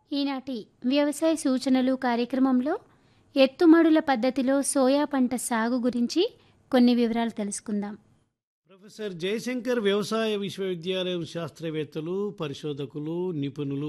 ఈనాటి వ్యవసాయ సూచనలు కార్యక్రమంలో ఎత్తుమడుల పద్ధతిలో సోయా పంట సాగు గురించి కొన్ని వివరాలు తెలుసుకుందాం ప్రొఫెసర్ జయశంకర్ వ్యవసాయ విశ్వవిద్యాలయం శాస్త్రవేత్తలు పరిశోధకులు నిపుణులు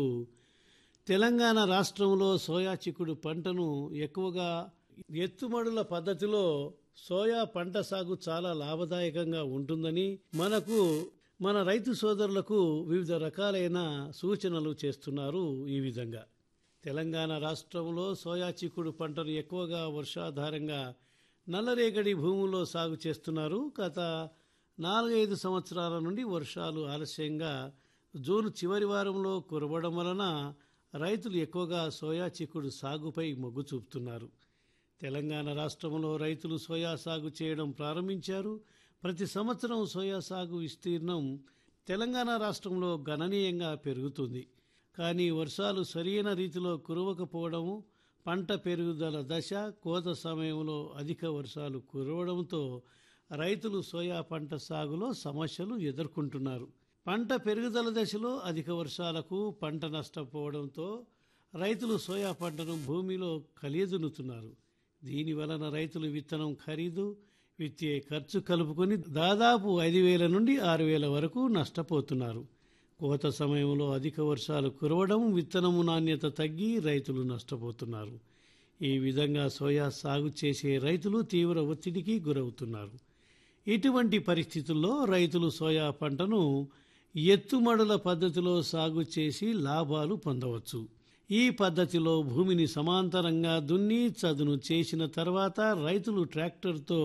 తెలంగాణ రాష్ట్రంలో సోయా చిక్కుడు పంటను ఎక్కువగా ఎత్తుమడుల పద్ధతిలో సోయా పంట సాగు చాలా లాభదాయకంగా ఉంటుందని మనకు మన రైతు సోదరులకు వివిధ రకాలైన సూచనలు చేస్తున్నారు ఈ విధంగా తెలంగాణ రాష్ట్రంలో సోయా చిక్కుడు పంటను ఎక్కువగా వర్షాధారంగా నల్లరేగడి భూముల్లో సాగు చేస్తున్నారు గత నాలుగైదు సంవత్సరాల నుండి వర్షాలు ఆలస్యంగా జూన్ చివరి వారంలో కురవడం వలన రైతులు ఎక్కువగా సోయా చిక్కుడు సాగుపై మొగ్గు చూపుతున్నారు తెలంగాణ రాష్ట్రంలో రైతులు సోయా సాగు చేయడం ప్రారంభించారు ప్రతి సంవత్సరం సోయా సాగు విస్తీర్ణం తెలంగాణ రాష్ట్రంలో గణనీయంగా పెరుగుతుంది కానీ వర్షాలు సరైన రీతిలో కురవకపోవడము పంట పెరుగుదల దశ కోత సమయంలో అధిక వర్షాలు కురవడంతో రైతులు సోయా పంట సాగులో సమస్యలు ఎదుర్కొంటున్నారు పంట పెరుగుదల దశలో అధిక వర్షాలకు పంట నష్టపోవడంతో రైతులు సోయా పంటను భూమిలో కలియదున్నుతున్నారు దీని వలన రైతులు విత్తనం ఖరీదు విత్తే ఖర్చు కలుపుకొని దాదాపు ఐదు వేల నుండి ఆరు వేల వరకు నష్టపోతున్నారు కోత సమయంలో అధిక వర్షాలు కురవడం విత్తనము నాణ్యత తగ్గి రైతులు నష్టపోతున్నారు ఈ విధంగా సోయా సాగు చేసే రైతులు తీవ్ర ఒత్తిడికి గురవుతున్నారు ఇటువంటి పరిస్థితుల్లో రైతులు సోయా పంటను ఎత్తుమడుల పద్ధతిలో సాగు చేసి లాభాలు పొందవచ్చు ఈ పద్ధతిలో భూమిని సమాంతరంగా దున్ని చదును చేసిన తర్వాత రైతులు ట్రాక్టర్తో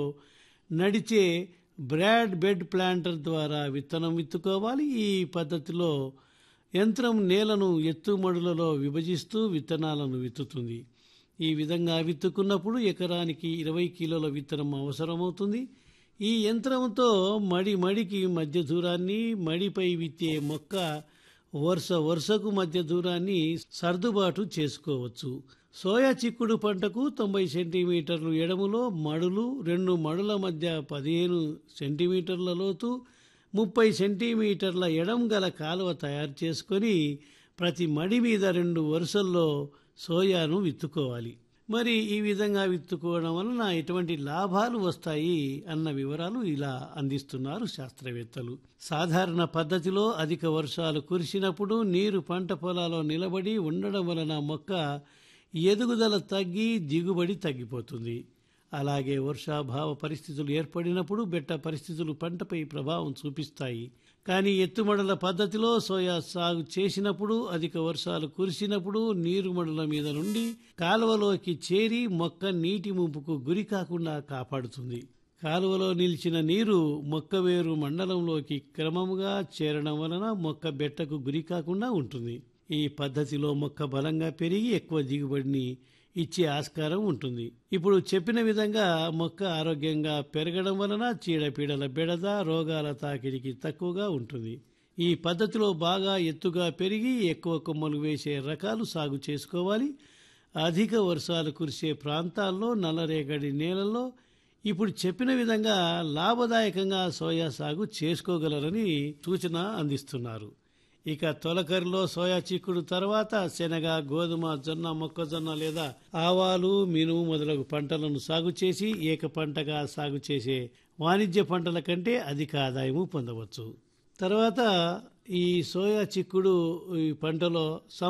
నడిచే బ్రాడ్ బెడ్ ప్లాంటర్ ద్వారా విత్తనం విత్తుకోవాలి ఈ పద్ధతిలో యంత్రం నేలను ఎత్తుమడులలో విభజిస్తూ విత్తనాలను విత్తుతుంది ఈ విధంగా విత్తుకున్నప్పుడు ఎకరానికి ఇరవై కిలోల విత్తనం అవసరమవుతుంది ఈ యంత్రంతో మడి మడికి మధ్య దూరాన్ని మడిపై విత్తే మొక్క వరుస వరుసకు మధ్య దూరాన్ని సర్దుబాటు చేసుకోవచ్చు సోయా చిక్కుడు పంటకు తొంభై సెంటీమీటర్లు ఎడములో మడులు రెండు మడుల మధ్య పదిహేను సెంటీమీటర్ల లోతు ముప్పై సెంటీమీటర్ల ఎడం గల కాలువ తయారు చేసుకొని ప్రతి మడి మీద రెండు వరుసల్లో సోయాను విత్తుకోవాలి మరి ఈ విధంగా విత్తుకోవడం వలన ఎటువంటి లాభాలు వస్తాయి అన్న వివరాలు ఇలా అందిస్తున్నారు శాస్త్రవేత్తలు సాధారణ పద్ధతిలో అధిక వర్షాలు కురిసినప్పుడు నీరు పంట పొలాల్లో నిలబడి ఉండడం వలన మొక్క ఎదుగుదల తగ్గి దిగుబడి తగ్గిపోతుంది అలాగే వర్షాభావ పరిస్థితులు ఏర్పడినప్పుడు బెట్ట పరిస్థితులు పంటపై ప్రభావం చూపిస్తాయి కానీ ఎత్తుమడల పద్ధతిలో సోయా సాగు చేసినప్పుడు అధిక వర్షాలు కురిసినప్పుడు నీరుమడుల మీద నుండి కాలువలోకి చేరి మొక్క నీటి ముంపుకు గురి కాకుండా కాపాడుతుంది కాలువలో నిలిచిన నీరు మొక్క వేరు మండలంలోకి క్రమముగా చేరడం వలన మొక్క బెట్టకు గురి కాకుండా ఉంటుంది ఈ పద్ధతిలో మొక్క బలంగా పెరిగి ఎక్కువ దిగుబడిని ఇచ్చే ఆస్కారం ఉంటుంది ఇప్పుడు చెప్పిన విధంగా మొక్క ఆరోగ్యంగా పెరగడం వలన చీడపీడల బెడద రోగాల తాకిడికి తక్కువగా ఉంటుంది ఈ పద్ధతిలో బాగా ఎత్తుగా పెరిగి ఎక్కువ కొమ్మలు వేసే రకాలు సాగు చేసుకోవాలి అధిక వర్షాలు కురిసే ప్రాంతాల్లో నల్లరేగడి నేలల్లో ఇప్పుడు చెప్పిన విధంగా లాభదాయకంగా సోయా సాగు చేసుకోగలరని సూచన అందిస్తున్నారు ఇక తొలకరిలో సోయా చిక్కుడు తర్వాత శనగ గోధుమ జొన్న మొక్కజొన్న లేదా ఆవాలు మినుము మొదలగు పంటలను సాగు చేసి ఏక పంటగా సాగు చేసే వాణిజ్య పంటల కంటే అధిక ఆదాయము పొందవచ్చు తర్వాత ఈ సోయా చిక్కుడు ఈ పంటలో